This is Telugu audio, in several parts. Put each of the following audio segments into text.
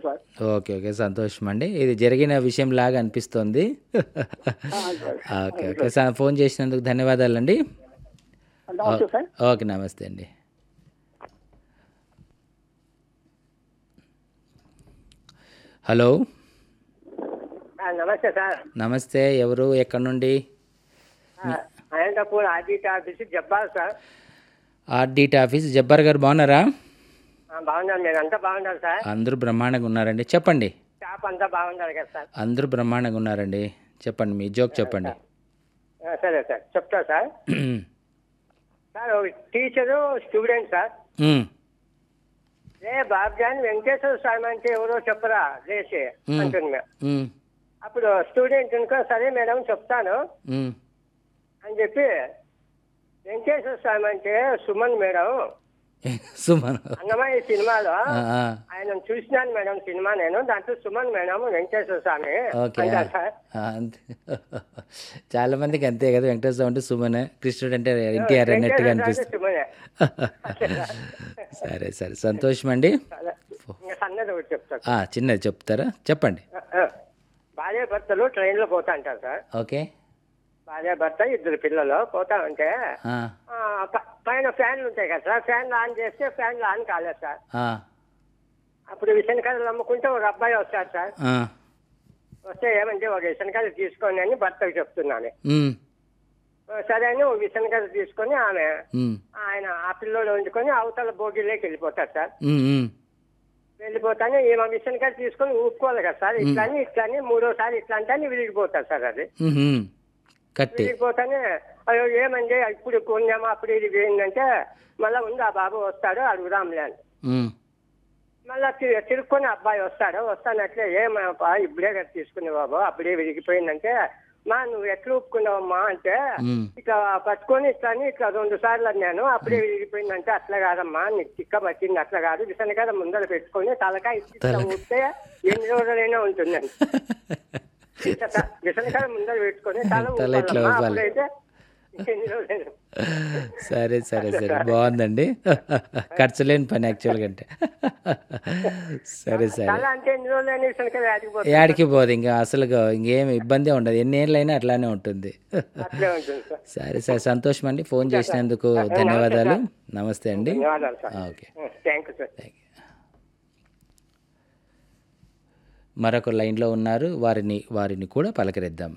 సార్ ఓకే ఓకే సంతోషం అండి ఇది జరిగిన విషయం లాగా అనిపిస్తోంది ఆ, sir okay okay sir phone చేసినందుకు ధన్యవాదాలండి నమస్తే సార్ ఓకే నమస్తే అండి హలో ఆ, నమస్తే సార్ నమస్తే ఎవరు ఎక్కడి నుండి ఆ, Anantapur RDT office Jabbar sir RDT office Jabbar garu బాగున్నారా ఆ, బాగున్నారు మీరు అంతా బాగున్నారు సార్ అందరూ బ్రహ్మాండంగా ఉన్నారండి చెప్పండి స్టాఫ్ అంతా బాగున్నారు కదా సార్ అందరూ బ్రహ్మాండంగా ఉన్నారండి చెప్పండి మీ జోక్ చెప్పండి ఆ, సరే సార్ చెప్తా సార్ సార్ ఒక టీచరు స్టూడెంట్ సార్ ఉమ్, రే బాబ్జాన్ వెంకటేశ్వర స్వామి అంటే ఎవరో చెప్పరా లేచి మ్మ్. అంటున్నా ఉమ్, అప్పుడు స్టూడెంట్ అనుకో సరే మేడం చెప్తాను ఉమ్. అని చెప్పి వెంకటేశ్వర స్వామి అంటే సుమన్ మేడం సుమన్ అన్నమయ్య సినిమాలో ఆ, ఆ. ఆయన చూసినాను మేడం సినిమా నేను దాంట్లో సుమన్ మేడం వెంకటేశ్వర స్వామి ఓకే అంటారు సార్ ఆ, అంతే చాలా మందికి అంతే కదా వెంకటేశ్వర అంటే సుమన్ కృష్ణుడు అంటే ఎన్టీఆర్ అన్నట్టుగా వెంకటేశ్వర స్వామి అనిపిస్తుంది సుమనే సరే సరే సంతోషం అండి అదే. ఇంకా సన్నది ఒకటి చెప్తాను ఆ, చిన్నది చెప్తారా చెప్పండి భార్య భర్తలు ట్రైన్ లో పోతా అంటారు సార్ ఓకే భార్య భర్త ఇద్దరు పిల్లలు పోతా ఉంటే ఆ, ఆ, ప- పైన ఫ్యాన్లు ఉంటాయి కదా సార్ ఫ్యాన్లు ఆన్ చేస్తే ఫ్యాన్లు ఆన్ కాలేదు సార్ ఆ, అప్పుడు విసనకాయలు అమ్ముకుంటే ఒక అబ్బాయి వస్తాడు సార్ ఆ, వస్తే ఏమంటే ఒక విసనకాయలు తీసుకోండి అని భర్తకు చెప్తున్నాను ఉమ్, సరే అని ఒక విసనకాయలు తీసుకొని ఆమె ఉమ్, ఆయన ఆ పిల్లోడు వండుకొని అవతల బోగిలోకి వెళ్ళిపోతారు సార్ ఉమ్, ఉమ్. వెళ్ళిపోతానే ఈమె విసనకాయలు తీసుకొని ఊపుకోవాలి కదా సార్ ఇట్లా అని ఇట్లా అని మూడోసారి ఇట్లా అంటే అని విరిగిపోతారు సార్ అది ఉమ్, ఉమ్. కట్టి విరిగిపోతానే అయ్యో ఏమండి ఇప్పుడు కొన్నామా అప్పుడు ఇది పోయిందంటే మళ్ళా ఉంది ఆ బాబు వస్తాడు అడుగుదాంలే అని ఉమ్, మళ్ళా తి- తిరుక్కొని అబ్బాయి వస్తాడు వస్తానట్లే ఏమా ఇప్పుడే కదా తీసుకునే బాబు అప్పుడే విరిగిపోయిందంటే మా నువ్వు ఎట్లా ఒప్పుకున్నావమ్మా అంటే ఉమ్. ఇట్లా పట్టుకొని ఇట్లా అని ఇట్లా రెండు సార్లు అన్నాను అప్పుడే విరిగిపోయిందంటే అట్లా కాదమ్మా నీకు చిక్క పట్టింది అట్లా కాదు విసనకాయ ముందర పెట్టుకొని తలకాయ ఇట్లా ఊపితే ఎన్ని రోజులైనా ఉంటుందండి విసనకాయ ముందర పెట్టుకొని తల తల ఇట్లా ఊపాలమ్మా, ఊపాలి. అప్పుడైతే ఎన్ని రోజులైనా సరే సరే సరే బాగుందండి ఖర్చు లేని పని యాక్చువల్గా అంటే సరే సరే తల అంటే ఎన్ని రోజులైనా విసనకాయ ఆడిపోతుంది యాడికి పోదు ఇంకా అసలు ఇంకేం ఇబ్బంది ఉండదు ఎన్ని ఏళ్ళైనా అట్లానే ఉంటుంది అట్లే ఉంటుంది సార్ సరే సరే సంతోషం అండి ఫోన్ చేసినందుకు ధన్యవాదాలు నమస్తే అండి ధన్యవాదాలు sir okay thank you sir మరొక లైన్లో ఉన్నారు వారిని వారిని కూడా పలకరిద్దాం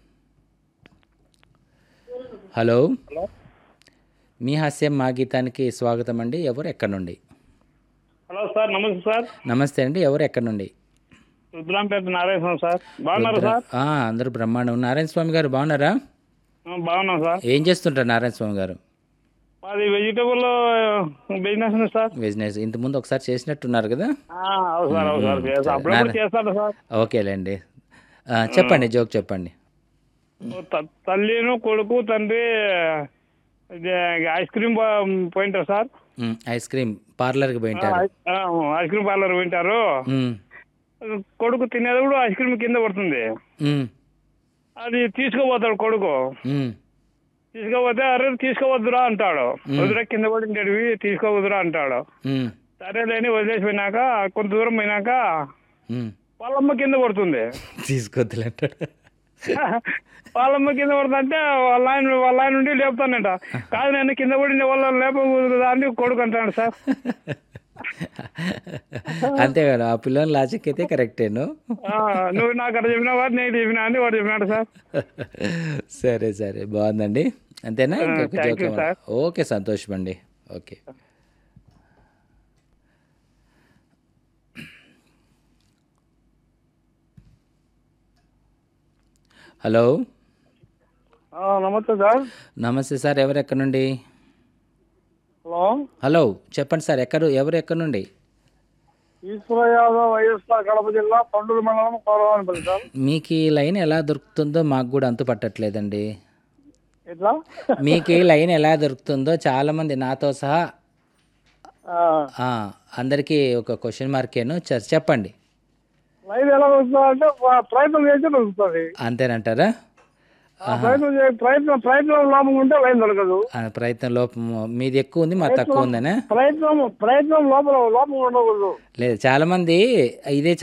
హలో మీ హాస్యం మా గీతానికి స్వాగతం అండి ఎవరు ఎక్కడి నుండి హలో సార్ నమస్తే సార్ నమస్తే అండి ఎవరు ఎక్కడి నుండి రుద్రాంపేట నారాయణ సార్ బాగున్నారు సార్ ఆ, అందరూ బ్రహ్మాండం నారాయణ స్వామి గారు బాగున్నారా ఆ, బాగున్నాం సార్ ఏం చేస్తుంటారు నారాయణ స్వామి గారు మాది వెజిటబుల్ బిజినెస్ ఉంది సార్ బిజినెస్ ఇంతకుముందు ఒకసారి చేసినట్టున్నారు కదా ఆ, అవును సార్ అవును సార్ చేస్తా. అప్పుడప్పుడు చేస్తాను సార్ ఓకేలేండి ఆ, చెప్పండి జోక్ చెప్పండి త- తల్లిను కొడుకు తండ్రి ఇది ఐస్ క్రీమ్ పో- పోయింటారు సార్ మ్, ఐస్ క్రీమ్ పార్లర్కి పోయింటారు ఐ- ఆ, ఐస్ క్రీమ్ పార్లర్ పోయింటారు మ్, కొడుకు తినేటప్పుడు ఐస్ క్రీమ్ కింద పడుతుంది మ్, అది తీసుకోపోతాడు కొడుకు మ్, తీసుకోపోతే అరే తీసుకోవద్దురా అంటాడు వద్దురా కింద పడింటేవి తీసుకోవద్దురా అంటాడు మ్, సరేలేని వదిలేసిపోయినాక కొంత దూరం పోయినాక మ్. వాళ్ళమ్మ కింద పడుతుంది తీసుకొద్దులే అంటాడు వాళ్ళమ్మ కింద పడుతుంటే వాళ్ళ ఆయన వాళ్ళ ఆయన నుండి లేపుతానంట కాదు నేను కింద పడింది వాళ్ళ లేపకూడదు అని కొడుకు అంటాడు సార్ అంతే కదా ఆ పిల్లని లాజిక్ అయితే కరెక్టేను ఆ, నువ్వు నాకు అక్కడ చెప్పినా వాడు నేను చెప్పినా అని వాడు చెప్పినాడు సార్ సరే సరే బాగుందండి అంతేనా ఇంకొక thank జోక్ you, ఏమన్నా? sir. ఓకే సంతోషం అండి ఓకే హలో నమస్తే సార్ నమస్తే సార్ ఎవరు ఎక్కడ నుండి హలో హలో చెప్పండి సార్ ఎక్కడ ఎవరు ఎక్కడ నుండి ఈశ్వర యాదవ్ వైఎస్ఆర్ కడప జిల్లా పండుగ మండలం కోరవానిపల్లి సార్ మీకు ఈ లైన్ ఎలా దొరుకుతుందో మాకు కూడా అంతు పట్టట్లేదండి ఎట్లా మీకు ఈ లైన్ ఎలా దొరుకుతుందో చాలామంది నాతో సహా ఆ, అందరికీ ఒక క్వశ్చన్ మార్కేను చె- చెప్పండి లైవ్ ఎలా వస్తుందా అంటే ప్రయత్నం చేస్తే దొరుకుతుంది అంతేనంటారా ప్రయత్నం చే- ప్రయత్నం ప్రయత్నం లోపం ఉంటే లైన్ దొరకదు ఆ, ప్రయత్నం లోపం మీది ఎక్కువ ఉంది మా తక్కువ ఉందనే ప్రయత్నం ప్రయత్నం లోపల లోపం ఉండకూడదు లేదు చాలామంది ఇదే